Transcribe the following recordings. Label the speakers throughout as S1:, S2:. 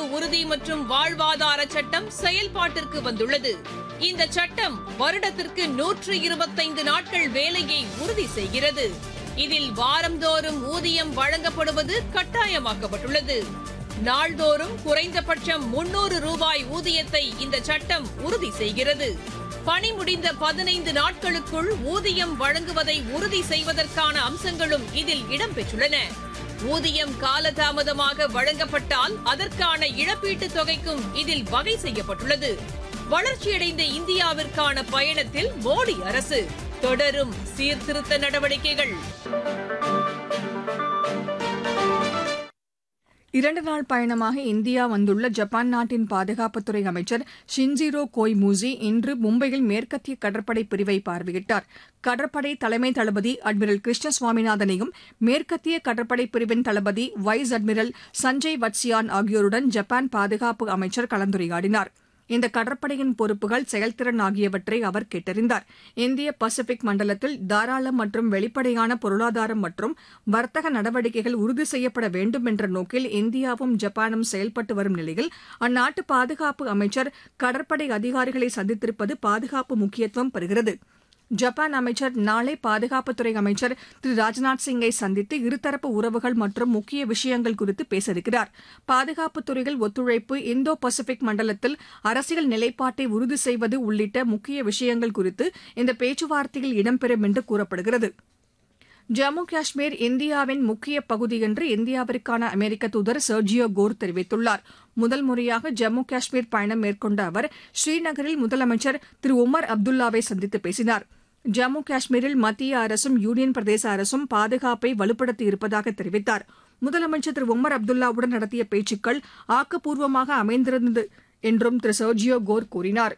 S1: உறுதி மற்றும் வாழ்வாதார சட்டம் செயல்பாட்டிற்கு வந்துள்ளது இந்த சட்டம் வருடத்திற்கு நூற்று இருபத்தைந்து நாட்கள் வேலையை உறுதி செய்கிறது இதில் வாரந்தோறும் ஊதியம் வழங்கப்படுவது கட்டாயமாக்கப்பட்டுள்ளது நாள்தோறும் குறைந்தபட்சம் முன்னூறு ரூபாய் ஊதியத்தை இந்த சட்டம் உறுதி செய்கிறது பணி முடிந்த பதினைந்து நாட்களுக்குள் ஊதியம் வழங்குவதை உறுதி செய்வதற்கான அம்சங்களும் இதில் இடம்பெற்றுள்ளன ஊதியம் காலதாமதமாக வழங்கப்பட்டால் அதற்கான இழப்பீட்டுத் தொகைக்கும் இதில் வகை செய்யப்பட்டுள்ளது வளர்ச்சியடைந்த இந்தியாவிற்கான பயணத்தில் மோடி அரசு தொடரும் சீர்திருத்த நடவடிக்கைகள்
S2: இரண்டு நாள் பயணமாக இந்தியா வந்துள்ள ஜப்பான் நாட்டின் பாதுகாப்புத்துறை அமைச்சர் ஷின்ஜிரோ கோய்மூசி இன்று மும்பையில் மேற்கத்திய கடற்படை பிரிவை பார்வையிட்டார் கடற்படை தலைமை தளபதி அட்மிரல் கிருஷ்ண சுவாமிநாதனையும் மேற்கத்திய கடற்படை பிரிவின் தளபதி வைஸ் அட்மிரல் சஞ்சய் வத்சியான் ஆகியோருடன் ஜப்பான் பாதுகாப்பு அமைச்சர் கலந்துரையாடினார் இந்த கடற்படையின் பொறுப்புகள் செயல்திறன் ஆகியவற்றை அவர் கேட்டறிந்தார் இந்திய பசிபிக் மண்டலத்தில் தாராள மற்றும் வெளிப்படையான பொருளாதாரம் மற்றும் வர்த்தக நடவடிக்கைகள் உறுதி செய்யப்பட வேண்டும் என்ற நோக்கில் இந்தியாவும் ஜப்பானும் செயல்பட்டு வரும் நிலையில் அந்நாட்டு பாதுகாப்பு அமைச்சர் கடற்படை அதிகாரிகளை சந்தித்திருப்பது பாதுகாப்பு முக்கியத்துவம் பெறுகிறது ஜப்பான் அமைச்சர் நாளை பாதுகாப்புத்துறை அமைச்சர் திரு ராஜ்நாத் சிங்கை சந்தித்து இருதரப்பு உறவுகள் மற்றும் முக்கிய விஷயங்கள் குறித்து பேச இருக்கிறார் பாதுகாப்புத் துறையில் ஒத்துழைப்பு இந்தோ பசிபிக் மண்டலத்தில் அரசியல் நிலைப்பாட்டை உறுதி செய்வது உள்ளிட்ட முக்கிய விஷயங்கள் குறித்து இந்த பேச்சுவார்த்தையில் இடம்பெறும் என்று கூறப்படுகிறது ஜம்மு காஷ்மீர் இந்தியாவின் முக்கிய பகுதி என்று இந்தியாவிற்கான அமெரிக்க தூதர் சர்ஜியோ கோர் தெரிவித்துள்ளார் முதல் முறையாக ஜம்மு காஷ்மீர் பயணம் மேற்கொண்ட அவர் ஸ்ரீநகரில் முதலமைச்சர் திரு உமர் அப்துல்லாவை சந்தித்து பேசினார் ஜம்மு காஷ்மீரில் மத்திய அரசும் யூனியன் பிரதேச அரசும் பாதுகாப்பை வலுப்படுத்தி இருப்பதாக தெரிவித்தார் முதலமைச்சர் திரு உமர் அப்துல்லாவுடன் நடத்திய பேச்சுக்கள் ஆக்கப்பூர்வமாக அமைந்திருந்தது என்றும் திரு சர்ஜியோ கோர் கூறினார்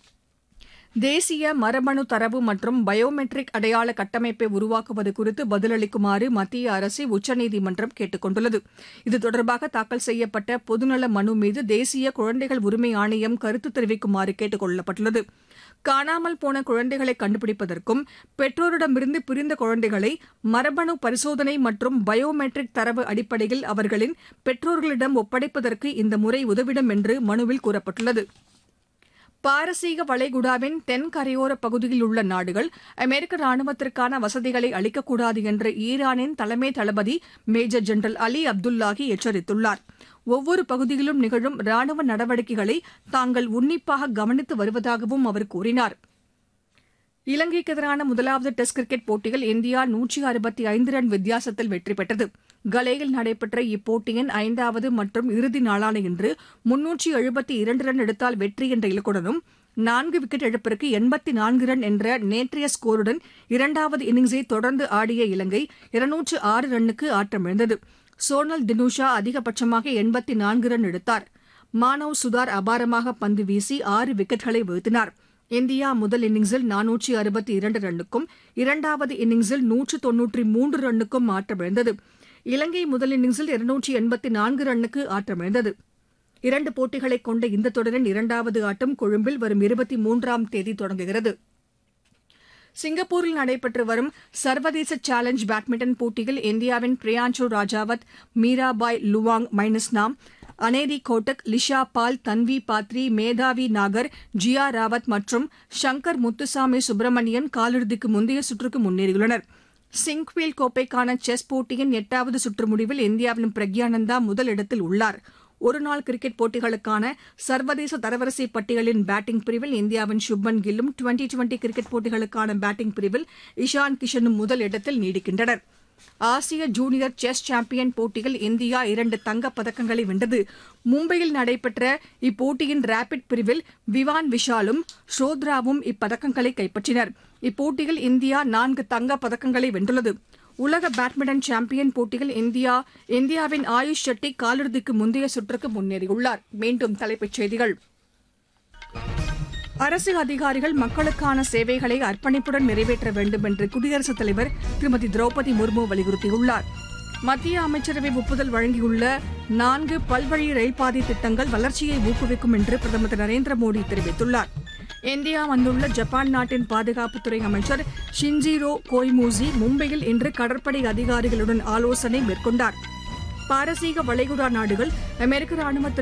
S2: தேசிய மரபணு தரவு மற்றும் பயோமெட்ரிக் அடையாள கட்டமைப்பை உருவாக்குவது குறித்து பதிலளிக்குமாறு மத்திய அரசை உச்சநீதிமன்றம் கேட்டுக் கொண்டுள்ளது இது தொடர்பாக தாக்கல் செய்யப்பட்ட பொதுநல மனு மீது தேசிய குழந்தைகள் உரிமை ஆணையம் கருத்து தெரிவிக்குமாறு கேட்டுக் கொள்ளப்பட்டுள்ளது காணாமல் போன குழந்தைகளை கண்டுபிடிப்பதற்கும் பெற்றோரிடமிருந்து பிரிந்த குழந்தைகளை மரபணு பரிசோதனை மற்றும் பயோமெட்ரிக் தரவு அடிப்படையில் அவர்களின் பெற்றோர்களிடம் ஒப்படைப்பதற்கு இந்த முறை உதவிடும் என்று மனுவில் கூறப்பட்டுள்ளது பாரசீக வளைகுடாவின் தென் கரையோர பகுதியில் உள்ள நாடுகள் அமெரிக்க ராணுவத்திற்கான வசதிகளை அளிக்கக்கூடாது என்று ஈரானின் தலைமை தளபதி மேஜர் ஜெனரல் அலி அப்துல்லாஹி எச்சரித்துள்ளார் ஒவ்வொரு பகுதியிலும் நிகழும் ராணுவ நடவடிக்கைகளை தாங்கள் உன்னிப்பாக கவனித்து வருவதாகவும் அவர் கூறினார் இலங்கைக்கு எதிரான முதலாவது டெஸ்ட் கிரிக்கெட் போட்டியில் இந்தியா நூற்றி அறுபத்தி ஐந்து ரன் வித்தியாசத்தில் வெற்றி பெற்றது கலேயில் நடைபெற்ற இப்போட்டியின் ஐந்தாவது மற்றும் இறுதி நாளான இன்று முன்னூற்றி எழுபத்தி இரண்டு ரன் எடுத்தால் வெற்றி என்ற இலக்குடனும் நான்கு விக்கெட் இழப்பிற்கு எண்பத்தி நான்கு ரன் என்ற நேற்றைய ஸ்கோருடன் இரண்டாவது இன்னிங்ஸை தொடர்ந்து ஆடிய இலங்கை இருநூற்று ஆறு ரன்னுக்கு ஆட்டமிழந்தது சோனல் தினுஷா அதிகபட்சமாக எண்பத்தி நான்கு ரன் எடுத்தார் மானவ் சுதார் அபாரமாக பந்து வீசி ஆறு விக்கெட்களை வீழ்த்தினார் இந்தியா முதல் இன்னிங்ஸில் நானூற்றி அறுபத்தி இரண்டு ரன்னுக்கும் இரண்டாவது இன்னிங்ஸில் நூற்று தொன்னூற்றி மூன்று ரன்னுக்கும் ஆட்டமிழந்தது இலங்கை முதல் இன்னிங்ஸில் இருநூற்றி எண்பத்தி நான்கு ரன்னுக்கு ஆட்டமிழந்தது இரண்டு போட்டிகளை கொண்ட இந்த தொடரின் இரண்டாவது ஆட்டம் கொழும்பில் வரும் இருபத்தி மூன்றாம் தேதி தொடங்குகிறது சிங்கப்பூரில் நடைபெற்று வரும் சர்வதேச சேலஞ்ச் பேட்மிண்டன் போட்டியில் இந்தியாவின் பிரியான்சு ராஜாவத் மீராபாய் லுவாங் மைனஸ்னாம் அனேரி கோட்டக் லிஷா பால் தன்வி பாத்ரி மேதாவி நாகர் ஜியா ராவத் மற்றும் ஷங்கர் முத்துசாமி சுப்பிரமணியன் காலிறுதிக்கு முந்தைய சுற்றுக்கு முன்னேறியுள்ளனர் சிங்க்வீல் கோப்பைக்கான செஸ் போட்டியின் எட்டாவது சுற்று முடிவில் இந்தியாவின் பிரக்யானந்தா முதல் இடத்தில் உள்ளார் ஒருநாள் கிரிக்கெட் போட்டிகளுக்கான சர்வதேச தரவரிசை பட்டியலின் பேட்டிங் பிரிவில் இந்தியாவின் சுப்மன் கில்லும் டுவெண்டி டுவெண்டி கிரிக்கெட் போட்டிகளுக்கான பேட்டிங் பிரிவில் இஷான் கிஷனும் முதல் இடத்தில் நீடிக்கின்றனர் ஆசிய ஜூனியர் செஸ் சாம்பியன் போட்டியில் இந்தியா இரண்டு தங்கப் பதக்கங்களை வென்றது மும்பையில் நடைபெற்ற இப்போட்டியின் ரேபிட் பிரிவில் விவான் விஷாலும் ஷோத்ராவும் இப்பதக்கங்களை கைப்பற்றினர் இப்போட்டியில் இந்தியா நான்கு தங்கப் பதக்கங்களை வென்றுள்ளது உலக பேட்மிண்டன் சாம்பியன் போட்டியில் இந்தியா இந்தியாவின் ஆயுஷ் ஷெட்டி காலிறுதிக்கு முந்தைய சுற்றுக்கு முன்னேறியுள்ளார் மீண்டும் தலைப்புச் செய்திகள் அரசு அதிகாரிகள் மக்களுக்கான சேவைகளை அர்ப்பணிப்புடன் நிறைவேற்ற வேண்டும் என்று குடியரசுத் தலைவர் திருமதி திரௌபதி முர்மு வலியுறுத்தியுள்ளார் மத்திய அமைச்சரவை ஒப்புதல் வழங்கியுள்ள நான்கு பல்வழி ரயில்பாதை திட்டங்கள் வளர்ச்சியை ஊக்குவிக்கும் என்று பிரதமர் திரு நரேந்திர மோடி தெரிவித்துள்ளார் இந்தியா வந்துள்ள ஜப்பான் நாட்டின் பாதுகாப்புத்துறை அமைச்சர் ஷின்ஜிரோ கோய்மூசி மும்பையில் இன்று கடற்படை அதிகாரிகளுடன் ஆலோசனை மேற்கொண்டார் பாரசீக வளைகுடா நாடுகள் அமெரிக்க ராணுவ